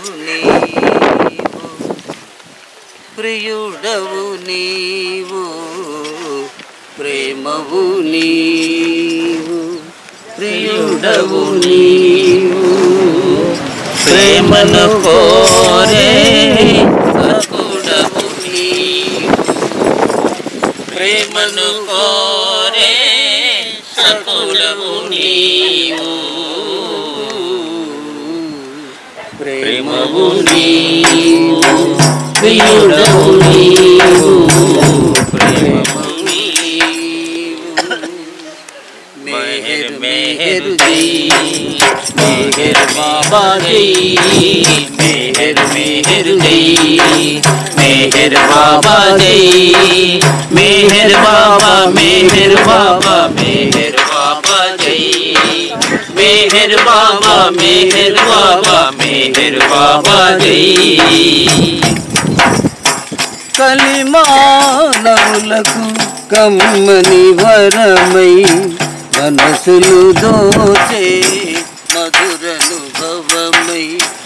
నీవు ప్రియుడవు నీవు ప్రేమవు నీవు ప్రియుడవు నీవు ప్రేమను కోరే సకుడవు నీవు ప్రేమను కోరే సకుడవు నీవు ప్రేమవు నీవు ప్రియుడవు నీవు ప్రేమవు నీవు मेहर मेहर दी मेहर बाबा दी मेहर मेहर दी मेहर बाबा दी मेहर बाबा मेहर बाबा मेहर बाबा दी मेहर बाबा मेहर बाबा मेहर बाबा दी కలిమానవులకు కమ్మని వరమై మనసులు దోచే మధురనుభవమై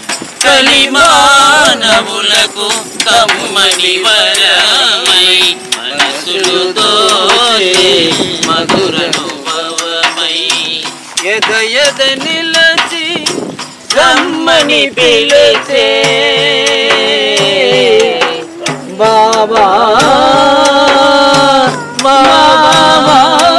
కలిమానవులకు కమ్మని వరమై మనసులు దోచే మధురనుభవమై ఎద ఎద నిలచి రమ్మని పిలిచే బాబా బాబా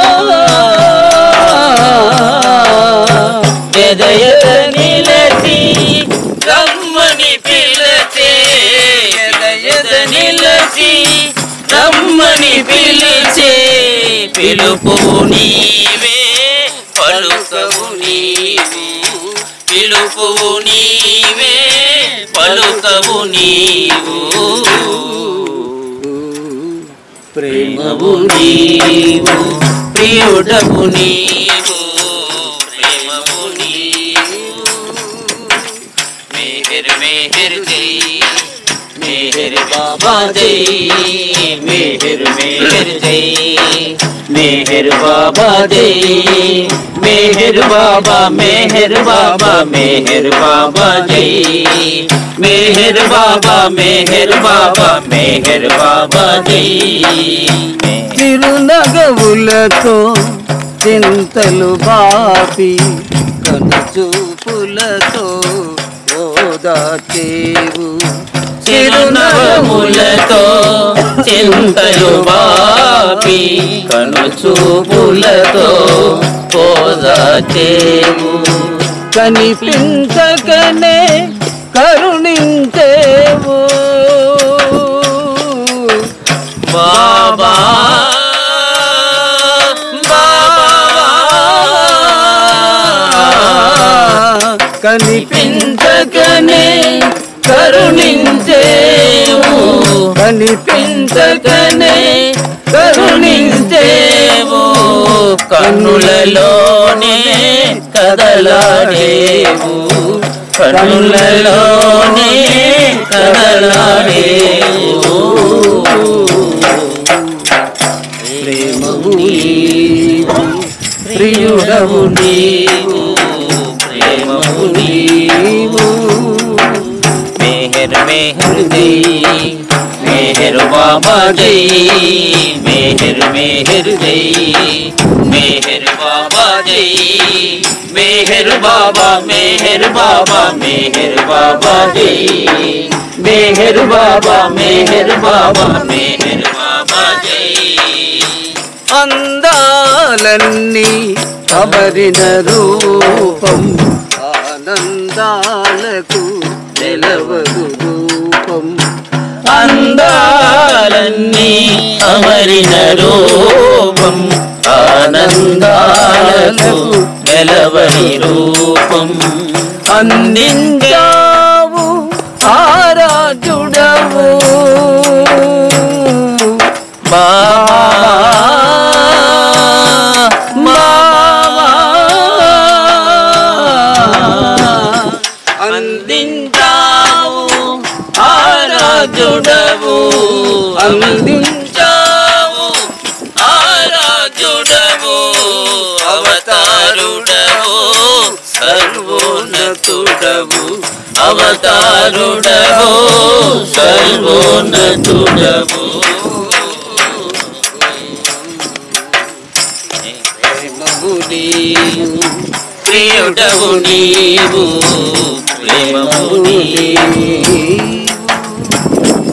ఎదయద నిలచి రమ్మని పిలచే ఎదయద నిలచి రమ్మని పిలిచే పిలుపు నీవే పలుకవు నీవు పిలుపు నీవే పలుకవు నీవు ప్రేమవు నీవు ప్రియుడవు నీవు ప్రేమవు నీవు मेहर मेहर जय मेहर बाबा जय मेहर मेहर जय मेहर बाबा जय मेहर बाबा मेहर बाबा मेहर बाबा जय मेहर बाबा मेहर बाबा मेहर बाबा जय చిరునగవులతో చింతలు బాపి కనుచూపులతో ఓదాచేవు చిరునగములతో చింతలు బాపి కనుచూపులతో ఓదాచేవు కనిపించకనే కరుణించేవు బాబా కనిపించకనే కరుణించేవు కనిపించకనే కరుణించేవు కన్నులలోనే కదలాడేవు కన్నులలోనే కదలాడేవు ప్రేమవు నీవు ప్రియుడవు నీవు ప్రేమవు నీవు मेहर मेहर दी मेहर बाबा दी मेहर मेहर दी मेहर बाबा दी मेहर बाबा मेहर बाबा मेहर बाबा दी मेहर बाबा मेहर बाबा मेहर बाबा दी అందాలన్నీ కబరిన రూపం ఆనందాలకు నిలవదు రూపం అందాలన్నీ అమరిన రూపం ఆనందాలకు నిలవని రూపం అందించావు ఆరాజుడవు అందించావు ఆరాజుడవు అందించావు ఆరాజుడవు అవతారుడవు సర్వోన్నత సర్వోన్నతుడవు అవతారుడవో సర్వోన్నతుడవు ప్రేమము నీవు ప్రియుడవు నీవు ప్రేమము నీవు